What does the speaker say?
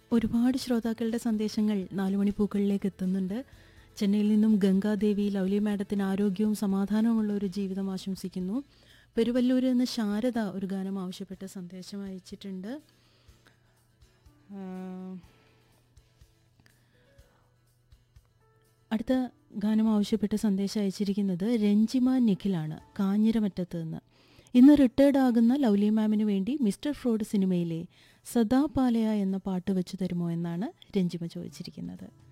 ഒരുപാട് ശ്രോതാക്കളുടെ സന്ദേശങ്ങൾ നാലുമണി പൂക്കളിലേക്ക് എത്തുന്നുണ്ട് ചെന്നൈയിൽ നിന്നും ഗംഗാദേവി ലൗലി മാഡത്തിന് ആരോഗ്യവും സമാധാനവുമുള്ള ഒരു ജീവിതം ആശംസിക്കുന്നു പെരുവല്ലൂരിൽ നിന്ന് ശാരദ ഒരു ഗാനം ആവശ്യപ്പെട്ട് സന്ദേശം അയച്ചിട്ടുണ്ട് ആ, അടുത്ത ഗാനം ആവശ്യപ്പെട്ട് സന്ദേശം അയച്ചിരിക്കുന്നത് രഞ്ജിമ നിഖിലാണ് കാഞ്ഞിരമറ്റത്ത് നിന്ന് ഇന്ന് റിട്ടയർഡ് ആകുന്ന ലൗലി മാമിന് വേണ്ടി മിസ്റ്റർ ഫ്രോഡ് സിനിമയിലെ സദാ പാലയ എന്ന പാട്ട് വെച്ചു തരുമോ എന്നാണ് രഞ്ജിമ ചോദിച്ചിരിക്കുന്നത്